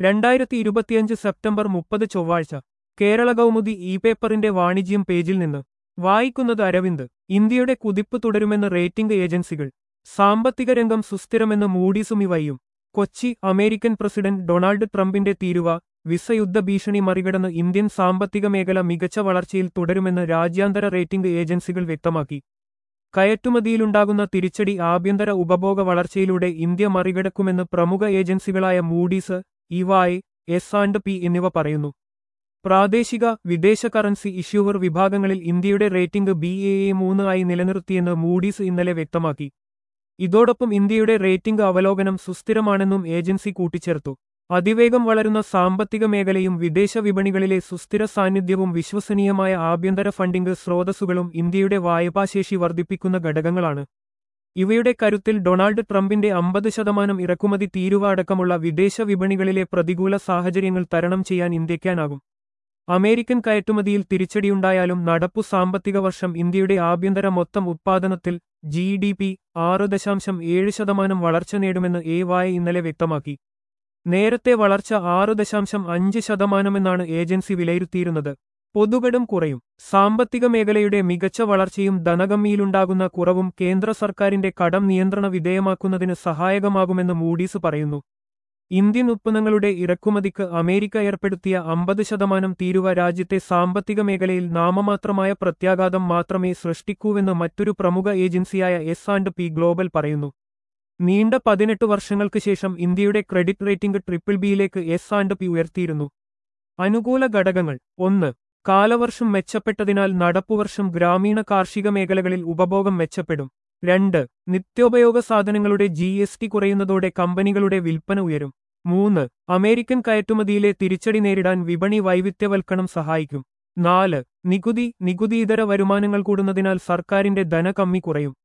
രണ്ടായിരത്തി ഇരുപത്തിയഞ്ച് സെപ്റ്റംബർ മുപ്പത് ചൊവ്വാഴ്ച കേരള കൗമുദി ഇ പേപ്പറിന്റെ വാണിജ്യം പേജിൽ നിന്ന് വായിക്കുന്നത് അരവിന്ദ് ഇന്ത്യയുടെ കുതിപ്പ് തുടരുമെന്ന് റേറ്റിംഗ് ഏജൻസികൾ സാമ്പത്തിക രംഗം സുസ്ഥിരമെന്ന് മൂഡീസും ഇവയും കൊച്ചി അമേരിക്കൻ പ്രസിഡന്റ് ഡൊണാൾഡ് ട്രംപിന്റെ തീരുവ വിസ യുദ്ധ ഭീഷണി മറികടന്ന് ഇന്ത്യൻ സാമ്പത്തിക മേഖല മികച്ച വളർച്ചയിൽ തുടരുമെന്ന് രാജ്യാന്തര റേറ്റിംഗ് ഏജൻസികൾ വ്യക്തമാക്കി കയറ്റുമതിയിലുണ്ടാകുന്ന തിരിച്ചടി ആഭ്യന്തര ഉപഭോഗ വളർച്ചയിലൂടെ ഇന്ത്യ മറികടക്കുമെന്ന് പ്രമുഖ ഏജൻസികളായ Moody's EY S and P എന്നിവ പറയുന്നു പ്രാദേശിക വിദേശ കറൻസി ഇഷ്യൂവർ വിഭാഗങ്ങളിൽ ഇന്ത്യയുടെ റേറ്റിംഗ് ബി എ എ മൂന്ന് ആയി നിലനിർത്തിയെന്ന് മൂഡീസ് ഇന്നലെ വ്യക്തമാക്കി ഇതോടൊപ്പം ഇന്ത്യയുടെ റേറ്റിംഗ് അവലോകനം സുസ്ഥിരമാണെന്നും ഏജൻസി കൂട്ടിച്ചേർത്തു അതിവേഗം വളരുന്ന സാമ്പത്തിക മേഖലയും വിദേശ വിപണികളിലെ സുസ്ഥിര സാന്നിധ്യവും വിശ്വസനീയമായ ആഭ്യന്തര ഫണ്ടിംഗ് സ്രോതസ്സുകളും ഇന്ത്യയുടെ വായ്പാശേഷി വർദ്ധിപ്പിക്കുന്ന ഘടകങ്ങളാണ് ഇവയുടെ കരുത്തിൽ ഡൊണാൾഡ് ട്രംപിന്റെ അമ്പത് ശതമാനം ഇറക്കുമതി തീരുവ അടക്കമുള്ള വിദേശ വിപണികളിലെ പ്രതികൂല സാഹചര്യങ്ങൾ തരണം ചെയ്യാൻ ഇന്ത്യക്കാനാകും അമേരിക്കൻ കയറ്റുമതിയിൽ തിരിച്ചടിയുണ്ടായാലും നടപ്പു സാമ്പത്തിക വർഷം ഇന്ത്യയുടെ ആഭ്യന്തര മൊത്തം ഉത്പാദനത്തിൽ ജി ഡി പി ആറ് ദശാംശം ഏഴ് ശതമാനം വളർച്ച നേടുമെന്ന് എ വായ ഇന്നലെ വ്യക്തമാക്കി നേരത്തെ വളർച്ച ആറ് ദശാംശം അഞ്ച് ശതമാനമെന്നാണ് ഏജൻസി വിലയിരുത്തിയിരുന്നത് പൊതുകടം കുറയും സാമ്പത്തിക മേഖലയുടെ മികച്ച വളർച്ചയും ധനകമ്മിയിലുണ്ടാകുന്ന കുറവും കേന്ദ്ര സർക്കാരിന്റെ കടം നിയന്ത്രണ വിധേയമാക്കുന്നതിന് സഹായകമാകുമെന്ന് മൂഡീസ് പറയുന്നു ഇന്ത്യൻ ഉത്പന്നങ്ങളുടെ ഇറക്കുമതിക്ക് അമേരിക്ക ഏർപ്പെടുത്തിയ അമ്പത് ശതമാനം തീരുവ രാജ്യത്തെ സാമ്പത്തിക മേഖലയിൽ നാമമാത്രമായ പ്രത്യാഘാതം മാത്രമേ സൃഷ്ടിക്കൂവെന്ന് മറ്റൊരു പ്രമുഖ ഏജൻസിയായ എസ് ആൻഡ് പി ഗ്ലോബൽ പറയുന്നു നീണ്ട പതിനെട്ട് വർഷങ്ങൾക്ക് ശേഷം ഇന്ത്യയുടെ ക്രെഡിറ്റ് റേറ്റിംഗ് ട്രിപ്പിൾ ബിയിലേക്ക് എസ് ആൻഡ് പി ഉയർത്തിയിരുന്നു അനുകൂല ഘടകങ്ങൾ ഒന്ന് കാലവർഷം മെച്ചപ്പെട്ടതിനാൽ നടപ്പുവർഷം ഗ്രാമീണ കാർഷിക മേഖലകളിൽ ഉപഭോഗം മെച്ചപ്പെടും രണ്ട് നിത്യോപയോഗ സാധനങ്ങളുടെ ജി എസ് ടി കുറയുന്നതോടെ കമ്പനികളുടെ വിൽപ്പന ഉയരും മൂന്ന് അമേരിക്കൻ കയറ്റുമതിയിലെ തിരിച്ചടി നേരിടാൻ വിപണി വൈവിധ്യവൽക്കരണം സഹായിക്കും നാല് നികുതി നികുതിയിതര വരുമാനങ്ങൾ കൂടുന്നതിനാൽ സർക്കാരിന്റെ ധനകമ്മി കുറയും